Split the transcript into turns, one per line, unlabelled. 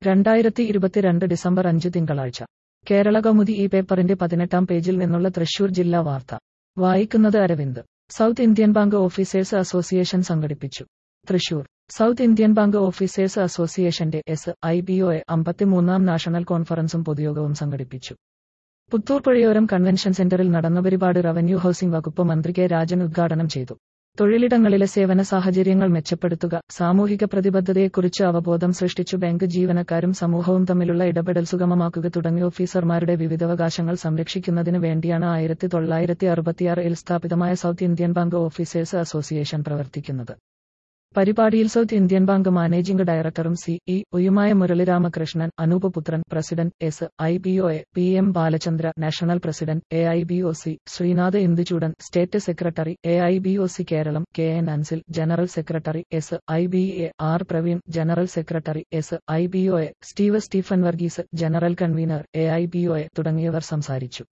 രണ്ടായിരത്തി ഇരുപത്തിരണ്ട് ഡിസംബർ അഞ്ച് തിങ്കളാഴ്ച കേരള കൗമുദി ഈ പേപ്പറിന്റെ പതിനെട്ടാം പേജിൽ നിന്നുള്ള തൃശൂർ ജില്ലാ വാർത്ത വായിക്കുന്നത് Aravind south Indian bank officers association സംഘടിപ്പിച്ചു Thrissur south Indian bank officers അസോസിയേഷന്റെ S I B O A അമ്പത്തിമൂന്നാം നാഷണൽ കോൺഫറൻസും പൊതുയോഗവും സംഘടിപ്പിച്ചു പുത്തൂർ പുഴയോരം കൺവെൻഷൻ സെന്ററിൽ നടന്ന പരിപാടി റവന്യൂ ഹൌസിംഗ് വകുപ്പ് മന്ത്രി കെ രാജൻ ഉദ്ഘാടനം ചെയ്തു തൊഴിലിടങ്ങളിലെ സേവന സാഹചര്യങ്ങൾ മെച്ചപ്പെടുത്തുക സാമൂഹിക പ്രതിബദ്ധതയെക്കുറിച്ച് അവബോധം സൃഷ്ടിച്ചു ബാങ്ക് ജീവനക്കാരും സമൂഹവും തമ്മിലുള്ള ഇടപെടൽ സുഗമമാക്കുക തുടങ്ങിയ ഓഫീസർമാരുടെ വിവിധാവകാശങ്ങൾ സംരക്ഷിക്കുന്നതിന് വേണ്ടിയാണ് ആയിരത്തി തൊള്ളായിരത്തി അറുപത്തിയാറിൽ സ്ഥാപിതമായ south Indian bank officers association പ്രവർത്തിക്കുന്നത് പരിപാടിയിൽ സൗത്ത് ഇന്ത്യൻ ബാങ്ക് മാനേജിംഗ് ഡയറക്ടറും സിഇ ഒയുമായ Murali Ramakrishnan Anoop Puthran president S I B O A P M Balachandra national president A I B O C Sreenath Induchoodan state secretary A I B O C Keralam K N Ansil general secretary S I B A R Praveen general secretary S I B O A Steve Stephen Varghese general convener A I B O A തുടങ്ങിയവർ സംസാരിച്ചു